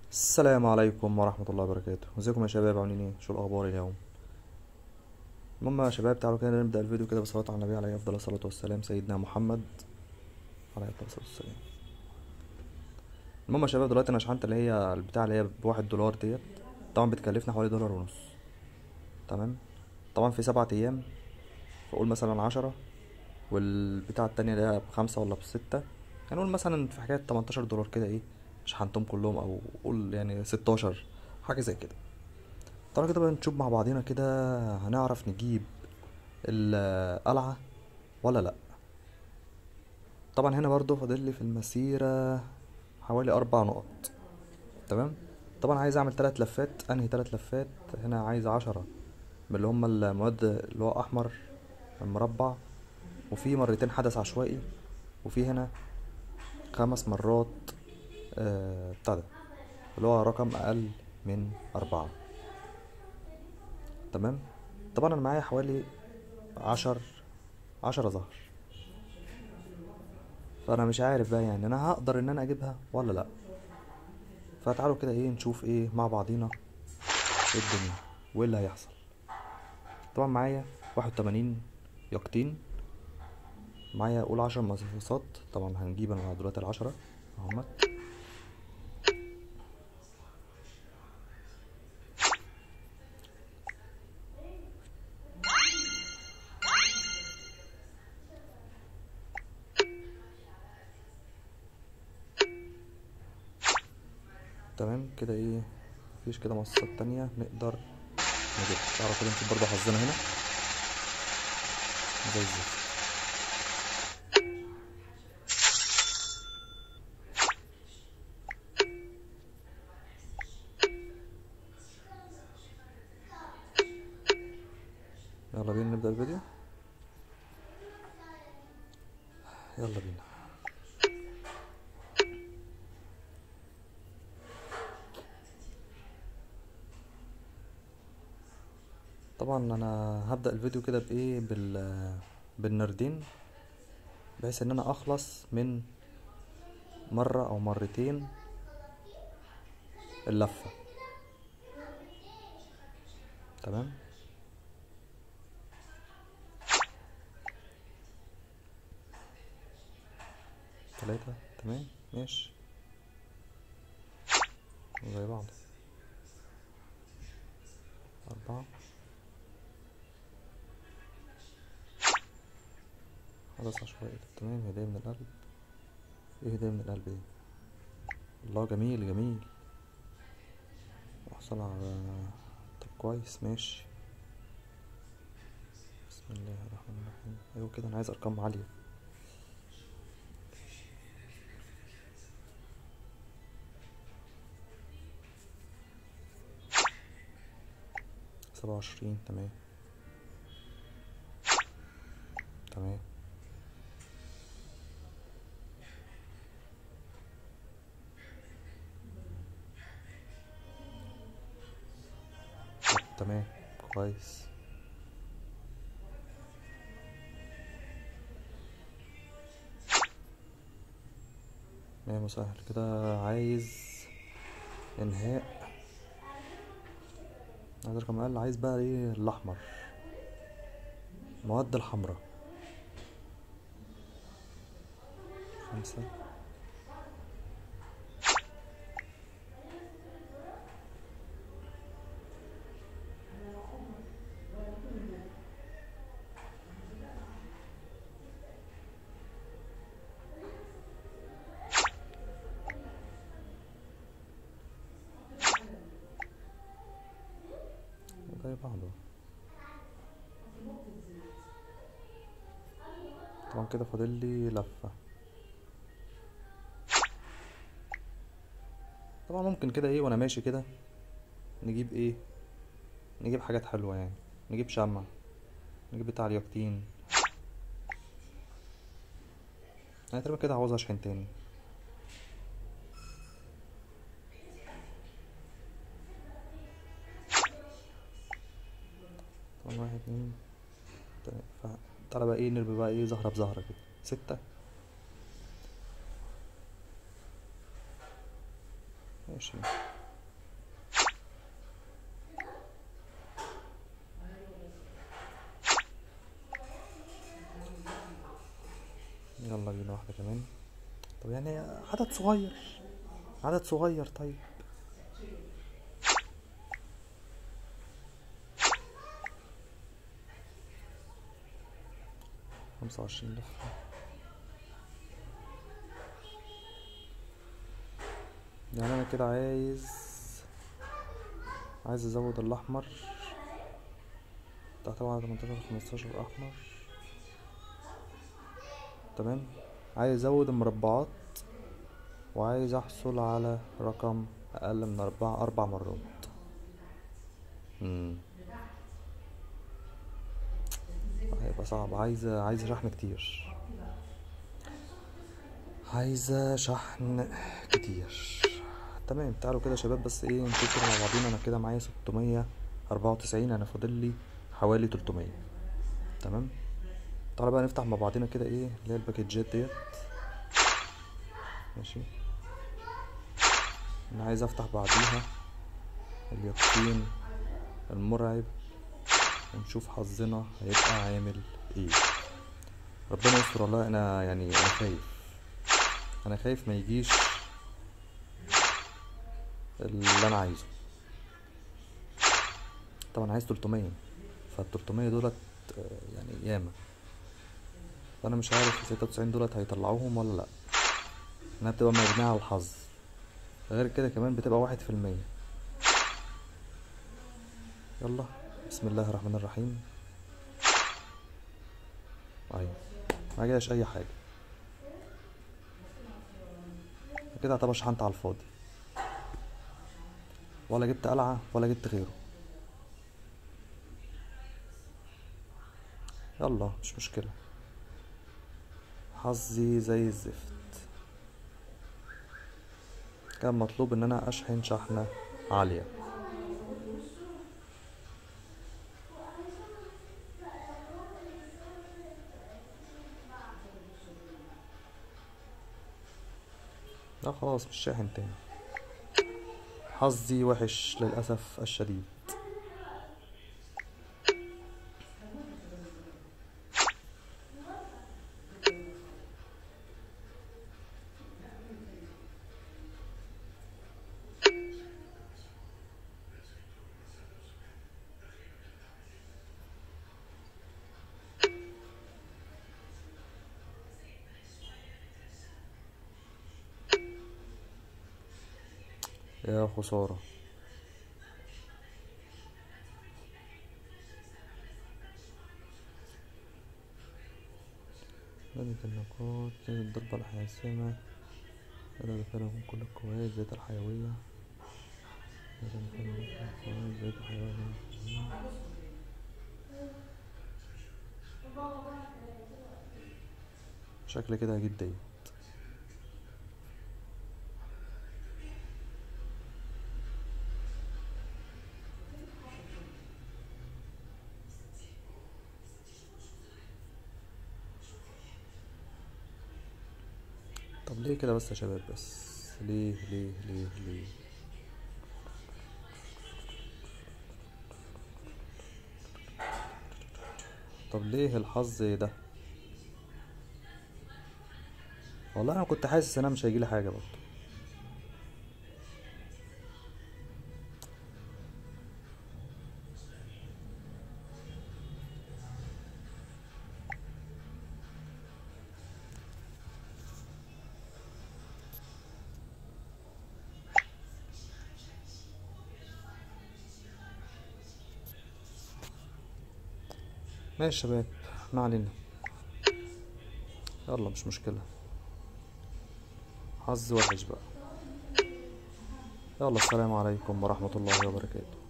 السلام عليكم ورحمة الله وبركاته ازيكم يا شباب عاملين ايه شو الاخبار اليوم المهم يا شباب تعالوا كده نبدأ الفيديو كده بصلاة على النبي عليه افضل الصلاة والسلام سيدنا محمد عليه افضل الصلاة والسلام المهم يا شباب دلوقتي انا شحنت اللي هي البتاع اللي هي بواحد دولار ديت طبعا بتكلفنا حوالي دولار ونص تمام طبعا في سبعة ايام فقول مثلا عشرة والبتاعة التانية اللي هي بخمسة ولا بستة هنقول مثلا في حكاية 18 دولار كده ايه شحنتهم كلهم او قول يعني 16 حاجة زي كده طبعا كده بقى نشوف مع بعضينا كده هنعرف نجيب القلعة ولا لأ طبعا هنا برضو فاضل لي في المسيرة حوالي أربع نقط تمام طبعا عايز أعمل تلات لفات أنهي تلات لفات هنا عايز عشرة من اللي هما المواد اللي هو أحمر المربع وفي مرتين حدث عشوائي وفي هنا خمس مرات آه، بتاع ده اللي هو رقم أقل من أربعة تمام طبعا أنا معايا حوالي عشر عشرة زهر فأنا مش عارف بقى يعني أنا هقدر إن أنا أجيبها ولا لأ فتعالوا كده إيه نشوف إيه مع بعضينا إيه الدنيا وإيه اللي هيحصل طبعا معايا واحد وتمانين يقطين معايا قول عشر مصاصات طبعا هنجيب أنا دلوقتي العشرة اهمت تمام كده ايه مفيش كده مصاصات تانية نقدر نجيب تعالوا كده نشوف برضه حظنا هنا زي الزفت يلا بينا نبدأ الفيديو يلا بينا طبعا انا هبدأ الفيديو كده بايه بال بالنردين بحيث ان انا اخلص من مرة او مرتين اللفة تمام تلاتة تمام ماشي زي بعض أربعة خلاص عشوائي تمام هدية من القلب ايه هدية من القلب دي الله جميل جميل احصل على طب كويس ماشي بسم الله الرحمن الرحيم ايوه كده انا عايز ارقام عالية سبعة وعشرين تمام تمام تمام كويس تمام وسهل كده عايز انهاء عايز رقم اقل عايز بقى ايه الاحمر المواد الحمراء خمسة زي بعضه طبعا كده فاضل لي لفة طبعا ممكن كده ايه وانا ماشي كده نجيب ايه نجيب حاجات حلوة يعني نجيب شمع نجيب بتاع اليقطين انا تقريبا كده عاوز اشحن تاني طبعا واحد اتنين تلاتة ف- تعالى بقى ايه نرمي بقى ايه زهرة بزهرة كده ستة ماشي واحدة كمان طب يعني عدد صغير عدد صغير طيب خمسة وعشرين لفة يعني انا كده عايز عايز ازود الاحمر تحت طبعا 18 15 احمر تمام عايز ازود المربعات وعايز احصل على رقم اقل من اربعة اربع مرات مم. هيبقى صعب عايزة عايزة شحن كتير عايزة شحن كتير تمام تعالوا كده يا شباب بس ايه نفكر مع بعضينا انا كده معايا ستمية اربعة وتسعين انا فاضل لي حوالي تلتمية تمام تعالى بقى نفتح مع بعضينا كده ايه اللي هي الباكجات ديت ماشي انا عايز افتح بعديها اليقين المرعب ونشوف حظنا هيبقى عامل ايه ربنا يستر والله انا يعني انا خايف انا خايف ما يجيش اللي انا عايزه طبعا عايز 300 فال 300 دولت آه، يعني ياما فانا مش عارف ال 96 دولت هيطلعوهم ولا لا انها بتبقى مبنية على الحظ غير كده كمان بتبقى واحد في المية يلا بسم الله الرحمن الرحيم ايوه ما جاش اي حاجة كده اعتبر شحنت على الفاضي ولا جبت قلعة ولا جبت غيره يلا مش مشكلة حظي زي الزفت كان مطلوب ان انا اشحن شحنة عالية لا خلاص مش شاحن تاني حظي وحش للأسف الشديد يا خسارة بدأت النقاط كانت الضربة الحاسمة بدأ دخلهم كل القوات ذات الحيوية بدأ دخلهم كل القوات ذات الحيوية شكل كده هجيب ديت طب ليه كده بس يا شباب بس ليه ليه ليه ليه طب ليه الحظ ده والله انا كنت حاسس ان انا مش هيجيلي حاجه برضه ماشي يا شباب ما علينا يلا مش مشكلة حظ وحش بقى يلا السلام عليكم ورحمة الله وبركاته